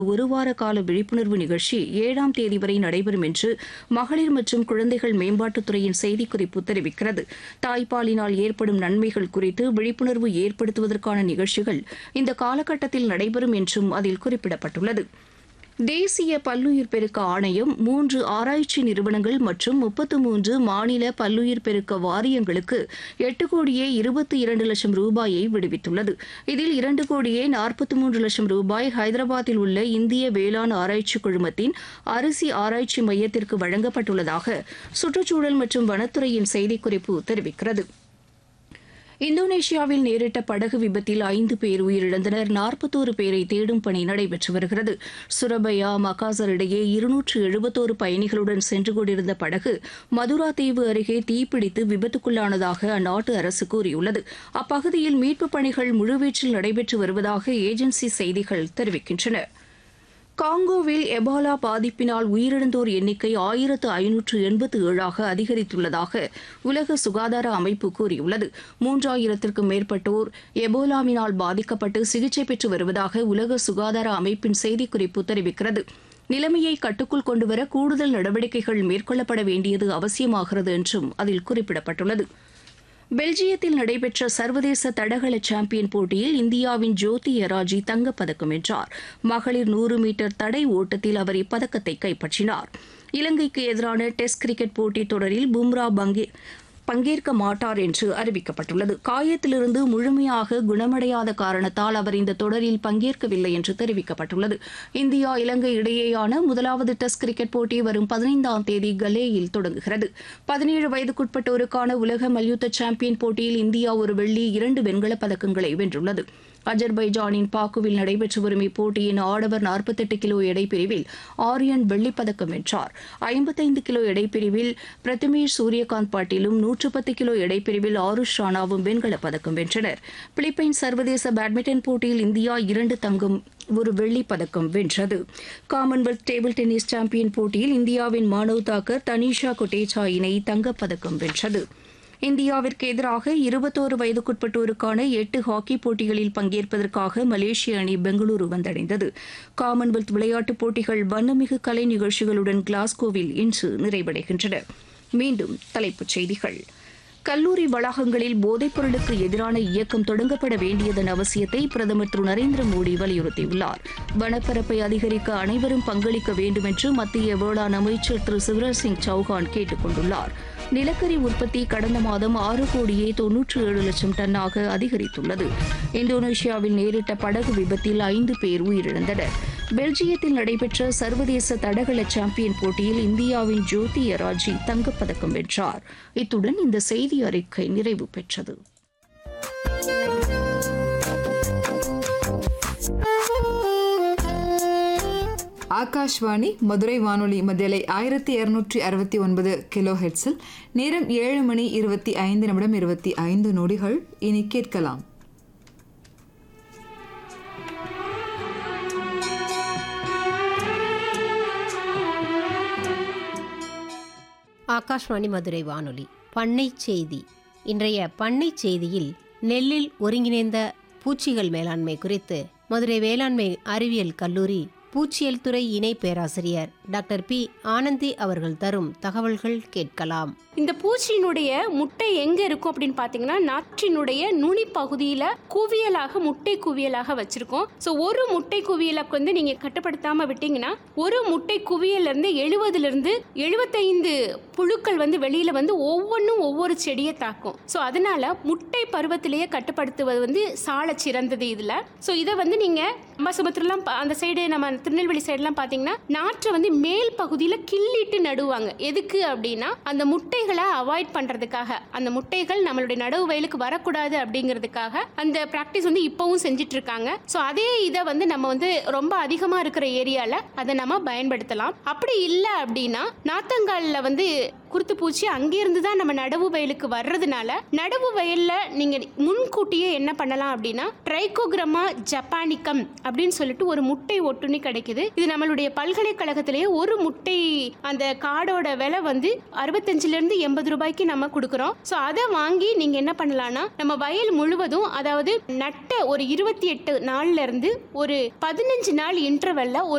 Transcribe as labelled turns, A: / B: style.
A: ஒரு வார கால விழிப்புணர்வு நிகழ்ச்சி ஏழாம் தேதி வரை நடைபெறும் என்று மகளிர் மற்றும் குழந்தைகள் மேம்பாட்டுத்துறையின் செய்திக்குறிப்பு தெரிவிக்கிறது தாய்ப்பாலினால் ஏற்படும் நன்மைகள் குறித்து விழிப்புணர்வு ஏற்படுத்துவதற்கான நிகழ்ச்சிகள் இந்த காலகட்டத்தில் நடைபெறும் என்றும் அதில் குறிப்பிடப்பட்டுள்ளது தேசிய பல்லுயிர் பெருக்க ஆணையம் மூன்று ஆராய்ச்சி நிறுவனங்கள் மற்றும் முப்பத்து மூன்று மாநில பல்லுயிர் பெருக்க வாரியங்களுக்கு எட்டு கோடியே இருபத்தி இரண்டு லட்சம் ரூபாயை விடுவித்துள்ளது இதில் இரண்டு கோடியே நாற்பத்தி மூன்று லட்சம் ரூபாய் ஹைதராபாத்தில் உள்ள இந்திய வேளாண் ஆராய்ச்சி குழுமத்தின் அரிசி ஆராய்ச்சி மையத்திற்கு வழங்கப்பட்டுள்ளதாக சுற்றுச்சூழல் மற்றும் வனத்துறையின் செய்திக்குறிப்பு தெரிவிக்கிறது இந்தோனேஷியாவில் நேரிட்ட படகு விபத்தில் ஐந்து பேர் உயிரிழந்தனர் நாற்பத்தோரு பேரை தேடும் பணி நடைபெற்று வருகிறது சுரபயா மகாசர் இடையே இருநூற்று எழுபத்தோரு பயணிகளுடன் சென்று கொண்டிருந்த படகு மதுரா தீவு அருகே தீப்பிடித்து விபத்துக்குள்ளானதாக அந்நாட்டு அரசு கூறியுள்ளது அப்பகுதியில் மீட்புப் பணிகள் முழுவீச்சில் நடைபெற்று வருவதாக ஏஜென்சி செய்திகள் தெரிவிக்கின்றன காங்கோவில் எபாலா பாதிப்பினால் உயிரிழந்தோர் எண்ணிக்கை ஆயிரத்து ஐநூற்று எண்பத்து ஏழாக அதிகரித்துள்ளதாக உலக சுகாதார அமைப்பு கூறியுள்ளது மூன்றாயிரத்திற்கும் மேற்பட்டோர் எபோலாவினால் பாதிக்கப்பட்டு சிகிச்சை பெற்று வருவதாக உலக சுகாதார அமைப்பின் செய்திக்குறிப்பு தெரிவிக்கிறது நிலைமையை கட்டுக்குள் கொண்டுவர கூடுதல் நடவடிக்கைகள் மேற்கொள்ளப்பட வேண்டியது அவசியமாகிறது என்றும் அதில் குறிப்பிடப்பட்டுள்ளது பெல்ஜியத்தில் நடைபெற்ற சர்வதேச தடகள சாம்பியன் போட்டியில் இந்தியாவின் ஜோதி எராஜி தங்கப்பதக்கம் வென்றார் மகளிர் நூறு மீட்டர் தடை ஓட்டத்தில் அவர் இப்பதக்கத்தை கைப்பற்றினார் இலங்கைக்கு எதிரான டெஸ்ட் கிரிக்கெட் போட்டித் தொடரில் பும்ரா பங்கே பங்கேற்க மாட்டார் என்று அறிவிக்கப்பட்டுள்ளது காயத்திலிருந்து முழுமையாக குணமடையாத காரணத்தால் அவர் இந்த தொடரில் பங்கேற்கவில்லை என்று தெரிவிக்கப்பட்டுள்ளது இந்தியா இலங்கை இடையேயான முதலாவது டெஸ்ட் கிரிக்கெட் போட்டி வரும் பதினைந்தாம் தேதி கலேயில் தொடங்குகிறது பதினேழு வயதுக்குட்பட்டோருக்கான உலக மல்யுத்த சாம்பியன் போட்டியில் இந்தியா ஒரு வெள்ளி இரண்டு வெண்கலப் பதக்கங்களை வென்றுள்ளது அஜர்பைஜானின் பாக்குவில் நடைபெற்று வரும் இப்போட்டியின் ஆடவர் நாற்பத்தெட்டு கிலோ எடைப்பிரிவில் ஆரியன் வெள்ளிப்பதக்கம் வென்றார் ஐம்பத்தைந்து கிலோ எடைப்பிரிவில் பிரதிமேஷ் சூரியகாந்த் பாட்டீலும் நூற்று பத்து கிலோ எடைப்பிரிவில் ஆருஷ் ராணாவும் வெண்கலப் பதக்கம் வென்றனர் பிலிப்பைன்ஸ் சர்வதேச பேட்மிண்டன் போட்டியில் இந்தியா இரண்டு தங்கம் ஒரு வெள்ளிப் பதக்கம் வென்றது காமன்வெல்த் டேபிள் டென்னிஸ் சாம்பியன் போட்டியில் இந்தியாவின் மானவ் தாக்கர் தனிஷா கொட்டேச்சா இணை தங்கப்பதக்கம் வென்றது இந்தியாவிற்கு எதிராக இருபத்தோரு வயதுக்குட்பட்டோருக்கான எட்டு ஹாக்கி போட்டிகளில் பங்கேற்பதற்காக மலேசிய அணி பெங்களூரு வந்தடைந்தது காமன்வெல்த் விளையாட்டுப் போட்டிகள் வண்ணமிகு கலை நிகழ்ச்சிகளுடன் கிளாஸ்கோவில் இன்று நிறைவடைகின்றன மீண்டும் தலைப்புச் செய்திகள் கல்லூரி வளாகங்களில் போதைப் பொருளுக்கு எதிரான இயக்கம் தொடங்கப்பட வேண்டியதன் அவசியத்தை பிரதமர் திரு நரேந்திர மோடி வலியுறுத்தியுள்ளார் வனப்பரப்பை அதிகரிக்க அனைவரும் பங்களிக்க வேண்டும் என்று மத்திய வேளாண் அமைச்சர் திரு சிவராஜ் சிங் சௌஹான் கேட்டுக் கொண்டுள்ளார் நிலக்கரி உற்பத்தி கடந்த மாதம் ஆறு கோடியே தொன்னூற்று ஏழு லட்சம் டன்னாக அதிகரித்துள்ளது இந்தோனேஷியாவில் நேரிட்ட படகு விபத்தில் ஐந்து பேர் உயிரிழந்தனர் பெல்ஜியத்தில் நடைபெற்ற சர்வதேச தடகள சாம்பியன் போட்டியில் இந்தியாவின் ஜோதி எராஜி தங்கப்பதக்கம் வென்றார் இத்துடன் இந்த செய்தி அறிக்கை நிறைவு பெற்றது
B: ஆகாஷ்வாணி மதுரை வானொலி மத்தியலை ஆயிரத்தி இருநூற்றி அறுபத்தி ஒன்பது கிலோ ஹெட்ஸில் நேரம் ஏழு மணி இருபத்தி ஐந்து நிமிடம் இருபத்தி ஐந்து நொடிகள் இனி கேட்கலாம்
C: ஆகாஷ்வாணி மதுரை வானொலி பண்ணை செய்தி இன்றைய பண்ணை செய்தியில் நெல்லில் ஒருங்கிணைந்த பூச்சிகள் மேலாண்மை குறித்து மதுரை வேளாண்மை அறிவியல் கல்லூரி பூச்சியல் துறை இணை பேராசிரியர் டாக்டர் பி ஆனந்தி அவர்கள் தரும் தகவல்கள் கேட்கலாம்
D: இந்த பூச்சியினுடைய முட்டை எங்க இருக்கும் அப்படின்னு பாத்தீங்கன்னா நாற்றினுடைய நுனி பகுதியில குவியலாக முட்டை குவியலாக வச்சிருக்கோம் ஸோ ஒரு முட்டை குவியலுக்கு வந்து நீங்க கட்டுப்படுத்தாம விட்டீங்கன்னா ஒரு முட்டை குவியல்ல இருந்து எழுபதுல இருந்து எழுபத்தைந்து புழுக்கள் வந்து வெளியில வந்து ஒவ்வொன்றும் ஒவ்வொரு செடியை தாக்கும் ஸோ அதனால முட்டை பருவத்திலேயே கட்டுப்படுத்துவது வந்து சால சிறந்தது இதுல ஸோ இதை வந்து நீங்க அம்பாசமுத்திரம்லாம் பா- அந்த சைடு நம்ம திருநெல்வேலி சைடுலாம் பார்த்தீங்கன்னா நாற்றை வந்து மேல் பகுதியில் கிள்ளிட்டு நடுவாங்க எதுக்கு அப்படின்னா அந்த முட்டைகளை அவாய்ட் பண்ணுறதுக்காக அந்த முட்டைகள் நம்மளுடைய நடவு வயலுக்கு வரக்கூடாது அப்படிங்கிறதுக்காக அந்த ப்ராக்டிஸ் வந்து இப்போவும் செஞ்சுட்டு இருக்காங்க ஸோ அதே இதை வந்து நம்ம வந்து ரொம்ப அதிகமாக இருக்கிற ஏரியாவில் அதை நம்ம பயன்படுத்தலாம் அப்படி இல்லை அப்படின்னா நாத்தங்காலில் வந்து குருத்து பூச்சி அங்கேருந்து தான் நம்ம நடவு வயலுக்கு வர்றதுனால நடவு வயல்ல நீங்க முன்கூட்டியே என்ன பண்ணலாம் அப்படின்னா ட்ரைகோகிரமா ஜப்பானிக்கம் அப்படின்னு சொல்லிட்டு ஒரு முட்டை ஒட்டுண்ணி கிடைக்குது இது நம்மளுடைய பல்கலைக்கழகத்திலேயே ஒரு முட்டை அந்த காடோட விலை வந்து அறுபத்தஞ்சுல இருந்து எண்பது ரூபாய்க்கு நம்ம கொடுக்குறோம் ஸோ அதை வாங்கி நீங்க என்ன பண்ணலாம்னா நம்ம வயல் முழுவதும் அதாவது நட்ட ஒரு இருபத்தி எட்டு நாள்ல இருந்து ஒரு பதினஞ்சு நாள் இன்டர்வெல்ல ஒரு